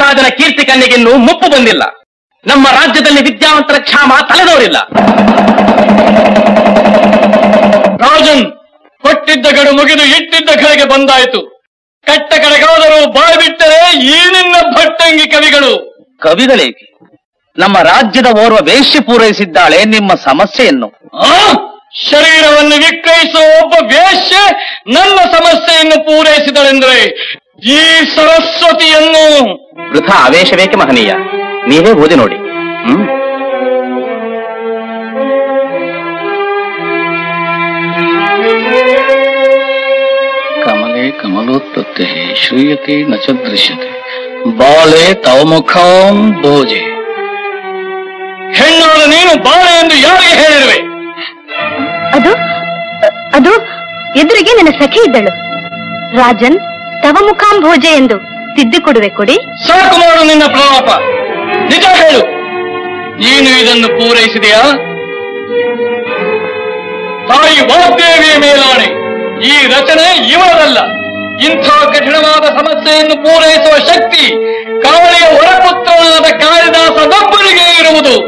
ಧರ್ಮರಾಜನ ಕೀರ್ತಿ ಕಣ್ಣಿಗಿನ್ನೂ ಮುಪ್ಪು ಬಂದಿಲ್ಲ ನಮ್ಮ ರಾಜ್ಯದಲ್ಲಿ ವಿದ್ಯಾವಂತರ ಕ್ಷಾಮ ತಲೆದೋರಿಲ್ಲ ರಾಜನ್ ಕೊಟ್ಟಿದ್ದ ಗಡು ಮುಗಿದು ಇಟ್ಟಿದ್ದ ಕಡೆಗೆ ಬಂದಾಯಿತು ಕಟ್ಟ ಕಡೆಗಾದರೂ ಬಾಯ್ ಬಿಟ್ಟರೆ ಈ ನಿನ್ನ ಭಟ್ಟಂಗಿ ಕವಿಗಳು ಕವಿಗಳೇಕೆ ನಮ್ಮ ರಾಜ್ಯದ ಓರ್ವ ವೇಶ್ಯ ಪೂರೈಸಿದ್ದಾಳೆ ನಿಮ್ಮ ಸಮಸ್ಯೆಯನ್ನು ಆ ಶರೀರವನ್ನು ವಿಕ್ರಯಿಸುವ ಒಬ್ಬ ವೇಶ್ಯೆ ನನ್ನ ಸಮಸ್ಯೆಯನ್ನು ಪೂರೈಸಿದಳೆಂದರೆ ಈ ಸರಸ್ವತಿಯನ್ನು ವೃಥಾ ಆವೇಶ ಬೇಕೆ ಮಹನೀಯ ನೀವೇ ಓದಿ ನೋಡಿ ಹ್ಮ್ ಕಮಲೆ ಕಮಲೋತ್ಪತ್ತಿ ಶ್ರೂಯತೆ ನ ಚ ದೃಶ್ಯತೆ ಬಾಳೆ ತವ ಮುಖಾಂ ಭೋಜೆ ಹೆಣ್ಣಾದ ನೀನು ಬಾಳೆ ಎಂದು ಯಾರಿಗೆ ಹೇಳಿರುವೆ ಅದು ಅದು ಎದುರಿಗೆ ನನ್ನ ಸಖಿ ಇದ್ದಳು ರಾಜನ್ ತವ ಮುಖಾಂಭೋಜೆ ಎಂದು ತಿದ್ದಿ ಕೊಡುವೆ ಕೊಡಿ ಸಾಕು ಮಾಡು ನಿನ್ನ ಪ್ರಲಾಪ ನಿಜ ಹೇಳು ನೀನು ಇದನ್ನು ಪೂರೈಸಿದೆಯಾ ತಾಯಿ ವಾಗ್ದೇವಿಯ ಮೇಲಾಣೆ ಈ ರಚನೆ ಇವರದಲ್ಲ ಇಂಥ ಕಠಿಣವಾದ ಸಮಸ್ಯೆಯನ್ನು ಪೂರೈಸುವ ಶಕ್ತಿ ಕಾಳಿಯ ಹೊರಪುತ್ರನಾದ ಕಾಳಿದಾಸನೊಬ್ಬನಿಗೆ ಇರುವುದು